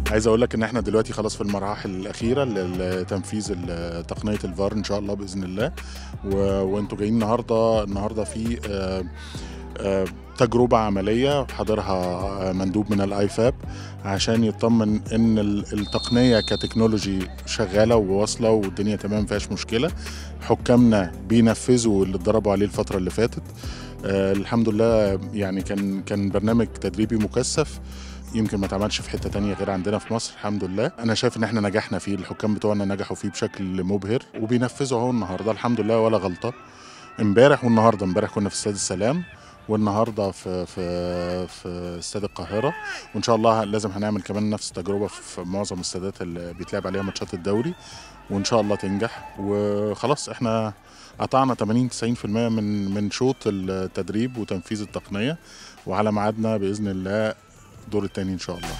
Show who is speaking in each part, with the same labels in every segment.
Speaker 1: عايز اقول لك ان احنا دلوقتي خلاص في المراحل الاخيره لتنفيذ ال- تقنيه الفار ان شاء الله باذن الله و... وانتوا جايين النهارده النهارده في آه، آه، تجربه عمليه حضرها مندوب من الاي فاب عشان يطمن ان ال- التقنيه كتكنولوجي شغاله وواصله والدنيا تمام مفيهاش مشكله حكامنا بينفذوا اللي اتدربوا عليه الفتره اللي فاتت آه، الحمد لله يعني كان كان برنامج تدريبي مكثف يمكن ما اتعملش في حته تانية غير عندنا في مصر الحمد لله انا شايف ان احنا نجحنا فيه الحكام بتوعنا نجحوا فيه بشكل مبهر وبينفذوا اهو النهارده الحمد لله ولا غلطه امبارح والنهارده امبارح كنا في استاد السلام والنهارده في في في استاد القاهره وان شاء الله لازم هنعمل كمان نفس التجربه في معظم الاستادات اللي بيتلعب عليها ماتشات الدوري وان شاء الله تنجح وخلاص احنا قطعنا 80 90% من من شوط التدريب وتنفيذ التقنيه وعلى ميعادنا باذن الله الدور الثاني ان شاء الله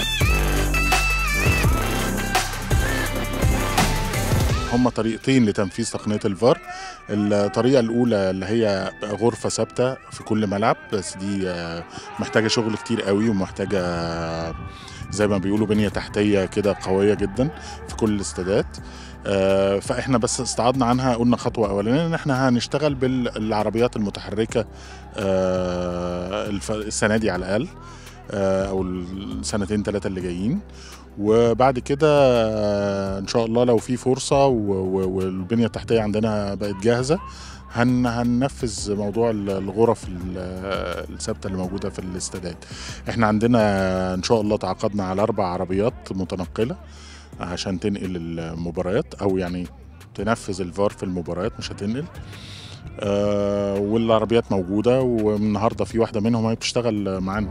Speaker 1: هما طريقتين لتنفيذ تقنية الفار الطريقة الأولى اللي هي غرفة ثابتة في كل ملعب بس دي آه، محتاجة شغل كتير قوي ومحتاجة آه، زي ما بيقولوا بنية تحتية كده قوية جدا في كل الاستادات آه، فاحنا بس استعضنا عنها قلنا خطوة أولانية إن احنا هنشتغل بالعربيات المتحركة آه، الف- السنة دي على الأقل آه، او السنتين ثلاثه اللي جايين وبعد كده آه، ان شاء الله لو في فرصه و- و- والبنيه التحتيه عندنا بقت جاهزه هن هننفذ موضوع ال- الغرف ال- الثابته اللي موجوده في الاستادات احنا عندنا ان شاء الله تعاقدنا على اربع عربيات متنقله عشان تنقل المباريات او يعني تنفذ الفار في المباريات مش هتنقل آه والعربيات موجوده والنهارده في واحده منهم هي بتشتغل معانا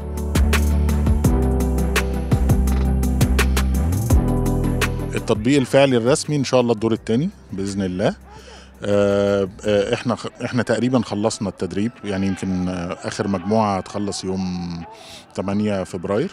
Speaker 1: التطبيق الفعلي الرسمي ان شاء الله الدور الثاني باذن الله آه، آه، احنا احنا تقريبا خلصنا التدريب يعني يمكن آه، اخر مجموعه هتخلص يوم 8 فبراير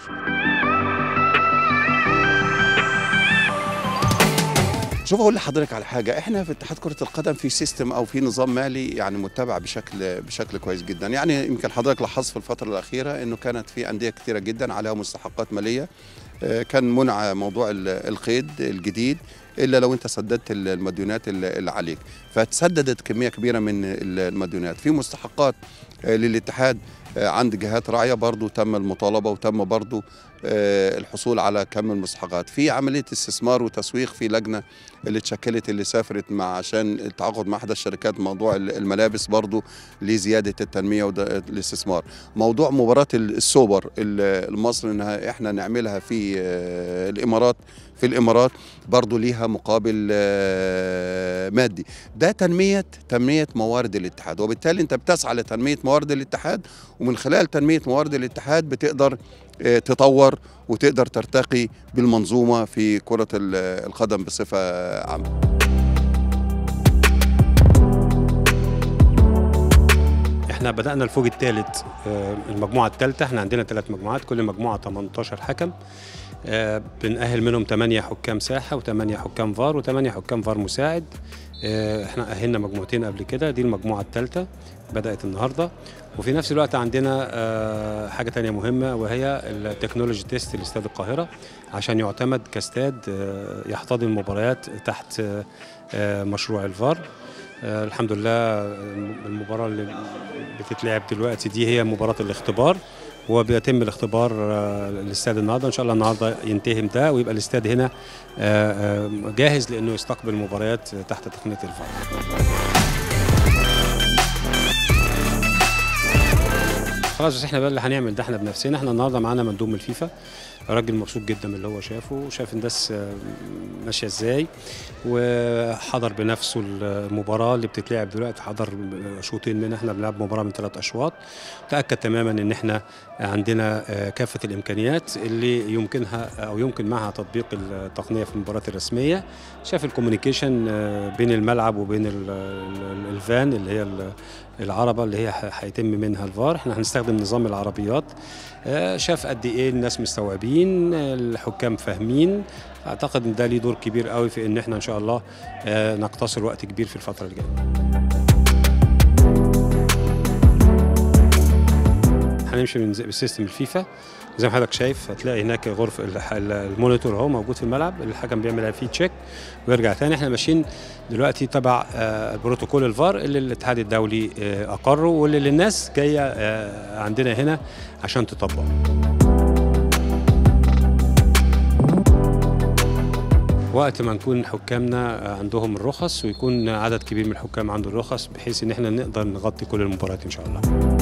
Speaker 2: شوف اقول لحضرتك على حاجه احنا في اتحاد كره القدم في سيستم او في نظام مالي يعني متبع بشكل بشكل كويس جدا يعني يمكن حضرتك لاحظت في الفتره الاخيره انه كانت في انديه كثيره جدا عليها مستحقات ماليه آه، كان منع موضوع ال- القيد الجديد الا لو انت سددت ال- المديونات ال- اللي عليك فتسددت كميه كبيره من ال- المديونات في مستحقات آه، للاتحاد آه، عند جهات راعيه برضو تم المطالبه وتم برضو آه، الحصول على كم المستحقات في عمليه استثمار وتسويق في لجنه اللي اتشكلت اللي سافرت مع عشان التعاقد مع احدى الشركات موضوع ال- الملابس برضو لزياده التنميه والاستثمار موضوع مباراه ال- السوبر ال- المصري انها احنا نعملها في آه، الامارات في الامارات برضو ليها مقابل آه، مادي ده تنميه تنميه موارد الاتحاد وبالتالي انت بتسعى لتنميه موارد الاتحاد ومن خلال تنميه موارد الاتحاد بتقدر آه، تطور وتقدر ترتقي بالمنظومه في كره ال- القدم بصفه عامه
Speaker 3: احنا بدأنا الفوج الثالث المجموعة الثالثة احنا عندنا ثلاث مجموعات كل مجموعة 18 حكم آه، بنأهل منهم 8 حكام ساحة و8 حكام فار و8 حكام فار مساعد آه، احنا أهلنا مجموعتين قبل كده دي المجموعة الثالثة بدأت النهاردة وفي نفس الوقت عندنا آه، حاجة تانية مهمة وهي التكنولوجي تيست لاستاد القاهرة عشان يعتمد كاستاد آه، يحتضن المباريات تحت آه، آه، مشروع الفار آه، الحمد لله المباراة اللي بتتلعب دلوقتي دي هي مباراة الاختبار وبيتم الاختبار آه، الاستاد النهارده ان شاء الله النهارده ينتهي ده ويبقى الاستاد هنا آه، آه، جاهز لانه يستقبل مباريات تحت تقنيه الفار. خلاص بس احنا بقى اللي هنعمل ده احنا بنفسنا احنا النهارده معانا مندوب من الفيفا راجل مبسوط جدا من اللي هو شافه وشاف الناس آه، ماشيه ازاي وحضر بنفسه المباراه اللي بتتلعب دلوقتي حضر شوطين منها احنا بنلعب مباراه من ثلاث اشواط تاكد تماما ان احنا عندنا آه، كافه الامكانيات اللي يمكنها او يمكن معها تطبيق التقنيه في المباريات الرسميه شاف الكوميونيكيشن آه، بين الملعب وبين ال- ال- الفان اللي هي ال- العربه اللي هي ح- هيتم منها الفار احنا هنستخدم نظام العربيات آه، شاف قد ايه الناس مستوعبين آه، الحكام فاهمين اعتقد ان ده ليه دور كبير قوي في ان احنا ان شاء الله آه، نقتصر وقت كبير في الفتره الجايه هنمشي من زي- بسيستم الفيفا زي ما حضرتك شايف هتلاقي هناك غرفه الح- ال- المونيتور اهو موجود في الملعب اللي الحكم بيعمل فيه تشيك ويرجع تاني احنا ماشيين دلوقتي تبع آه، بروتوكول الفار اللي الاتحاد الدولي آه، اقره واللي الناس جايه آه، عندنا هنا عشان تطبقه وقت ما نكون حكامنا عندهم الرخص ويكون عدد كبير من الحكام عنده الرخص بحيث ان احنا نقدر نغطي كل المباريات ان شاء الله